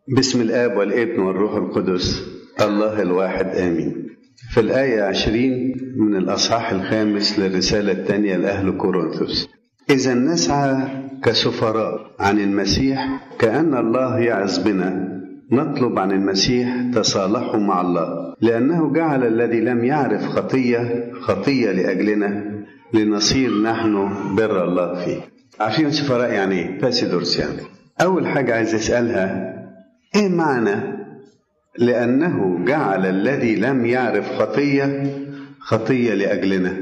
بسم الآب والابن والروح القدس الله الواحد آمين في الآية عشرين من الأصحاح الخامس للرسالة الثانية لأهل كورنثوس إذا نسعى كسفراء عن المسيح كأن الله يعظ بنا نطلب عن المسيح تصالحه مع الله لأنه جعل الذي لم يعرف خطية خطية لأجلنا لنصير نحن بر الله فيه عارفين سفراء يعني ايه؟ باسيدورس يعني أول حاجة عايز أسألها إيه معنى لأنه جعل الذي لم يعرف خطية خطية لأجلنا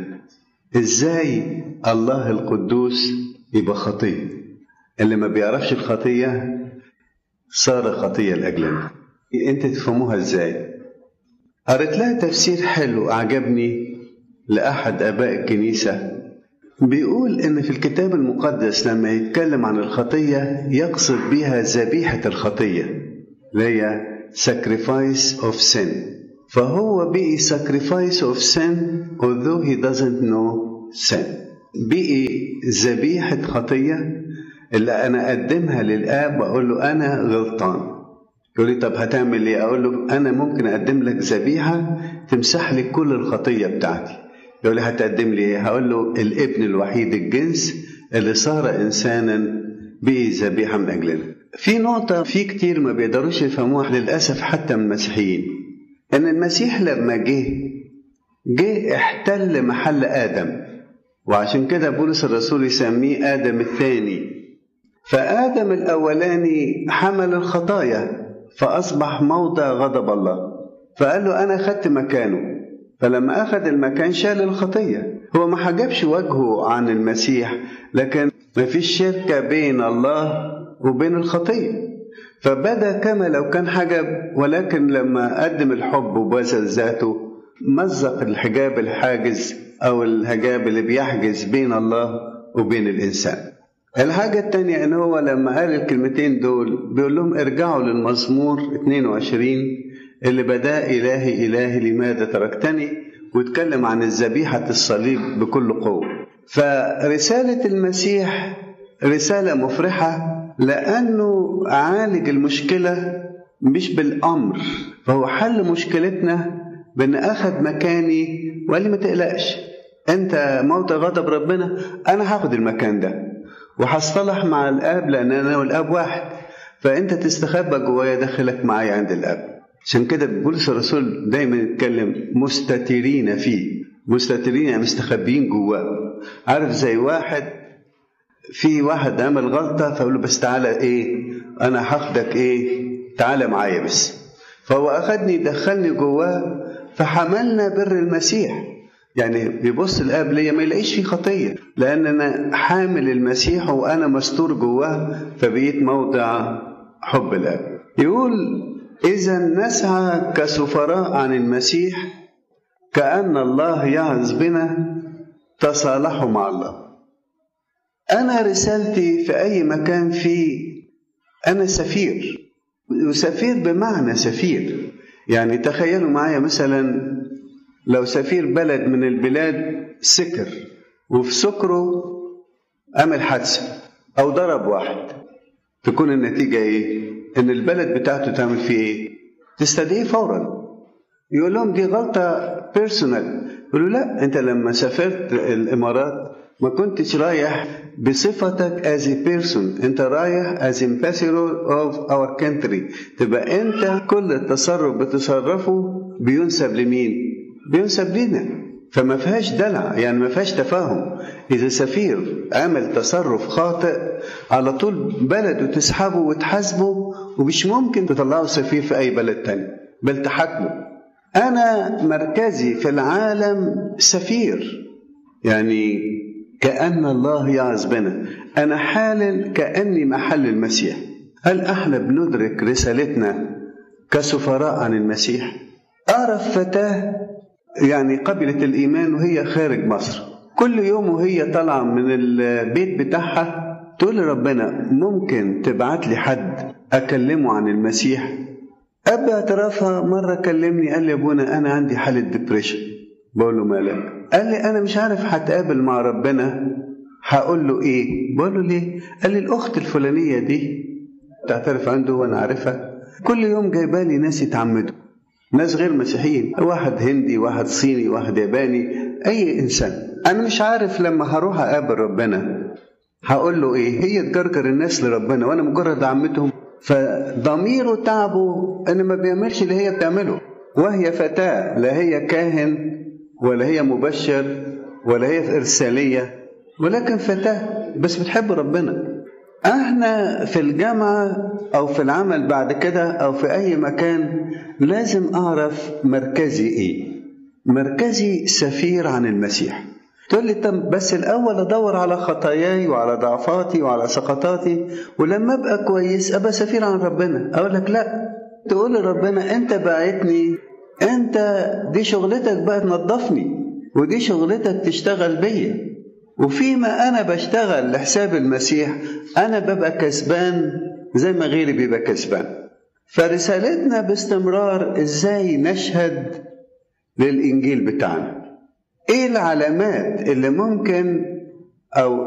إزاي الله القدوس يبقى خطية اللي ما بيعرفش الخطية صار خطية لأجلنا أنت تفهموها إزاي قريت لها تفسير حلو أعجبني لأحد آباء الكنيسة بيقول إن في الكتاب المقدس لما يتكلم عن الخطية يقصد بها ذبيحة الخطية اللي هي sacrifice of sin فهو بقي sacrifice of sin although he doesn't know sin بقي ذبيحة خطية اللي أنا أقدمها للآب وأقول له أنا غلطان يقول لي طب هتعمل إيه؟ أقول له أنا ممكن أقدم لك ذبيحة تمسح لي كل الخطية بتاعتي يقول لي هتقدم لي إيه؟ هقول له الابن الوحيد الجنس اللي صار إنسانا بقي ذبيحة من أجلنا في نقطة في كتير ما بيقدروش يفهموها للأسف حتى من المسيحيين إن المسيح لما جه جه احتل محل آدم وعشان كده بولس الرسول يسميه آدم الثاني فآدم الأولاني حمل الخطايا فأصبح موضع غضب الله فقال له أنا خدت مكانه فلما أخذ المكان شال الخطية هو ما حجبش وجهه عن المسيح لكن ما فيش شركة بين الله وبين الخطية فبدا كما لو كان حجب ولكن لما قدم الحب وبذل ذاته مزق الحجاب الحاجز أو الحجاب اللي بيحجز بين الله وبين الإنسان الحاجة التانية إن هو لما قال الكلمتين دول بيقول لهم ارجعوا للمزمور 22 اللي بدا إلهي إلهي لماذا تركتني واتكلم عن الذبيحة الصليب بكل قوة فرسالة المسيح رسالة مفرحة لأنه عالج المشكلة مش بالأمر فهو حل مشكلتنا بأن أخذ مكاني وقال لي ما تقلقش أنت موت غضب ربنا أنا هاخد المكان ده وهصطلح مع الآب لأن أنا والآب واحد فأنت تستخبى جوايا داخلك معايا عند الآب عشان كده بولس الرسول دايما يتكلم مستترين فيه مستترين يعني مستخبيين جواه عارف زي واحد في واحد عمل غلطه فقول له بس تعالى ايه انا هاخدك ايه تعالى معايا بس فهو اخدني دخلني جواه فحملنا بر المسيح يعني بيبص الاب ليا ما يلاقيش فيه خطيه لان انا حامل المسيح وانا مستور جواه فبقيت موضع حب الاب يقول اذا نسعى كسفراء عن المسيح كان الله يعظ بنا تصالحوا مع الله أنا رسالتي في أي مكان فيه أنا سفير وسفير بمعنى سفير يعني تخيلوا معايا مثلا لو سفير بلد من البلاد سكر وفي سكره عمل حادثة أو ضرب واحد تكون النتيجة إيه؟ إن البلد بتاعته تعمل فيه إيه؟ تستدعيه فورا يقول لهم دي غلطة بيرسونال يقولوا لا أنت لما سافرت الإمارات ما كنتش رايح بصفتك as a person انت رايح as ambassador of our country تبقى انت كل التصرف بتصرفه بينسب لمين بينسب لنا فما فيهاش دلع يعني ما فيهاش تفاهم اذا سفير عمل تصرف خاطئ على طول بلده تسحبه وتحاسبه ومش ممكن تطلعه سفير في اي بلد تاني بل تحاكمه انا مركزي في العالم سفير يعني كأن الله يعظ بنا أنا حالل كأني محل المسيح هل احنا بندرك رسالتنا كسفراء عن المسيح أعرف فتاة يعني قبلت الإيمان وهي خارج مصر كل يوم وهي طالعة من البيت بتاعها تقول لربنا ممكن تبعت لي حد أكلمه عن المسيح أب اعترافها مرة كلمني قال لي يا ابونا أنا عندي حالة ديبريشن بقول له مالك قال لي انا مش عارف هتقابل مع ربنا هقول له ايه بقول له ليه قال لي الاخت الفلانيه دي تعترف عنده وانا عارفها كل يوم جايبالي ناس يتعمدوا ناس غير مسيحيين واحد هندي واحد صيني واحد ياباني اي انسان انا مش عارف لما هروح اقابل ربنا هقول له ايه هي تجرجر الناس لربنا وانا مجرد عمتهم فضميره تعبه ان ما بيعملش اللي هي بتعمله وهي فتاة لا هي كاهن ولا هي مبشر ولا هي إرسالية ولكن فتاة بس بتحب ربنا احنا في الجامعة او في العمل بعد كده او في اي مكان لازم اعرف مركزي ايه مركزي سفير عن المسيح تقول لي طب بس الاول ادور على خطاياي وعلى ضعفاتي وعلى سقطاتي ولما ابقى كويس ابقى سفير عن ربنا اقول لك لا تقول لربنا انت باعتني انت دي شغلتك بقى تنظفني ودي شغلتك تشتغل بيا وفيما انا بشتغل لحساب المسيح انا ببقى كسبان زي ما غيري بيبقى كسبان فرسالتنا باستمرار ازاي نشهد للانجيل بتاعنا ايه العلامات اللي ممكن او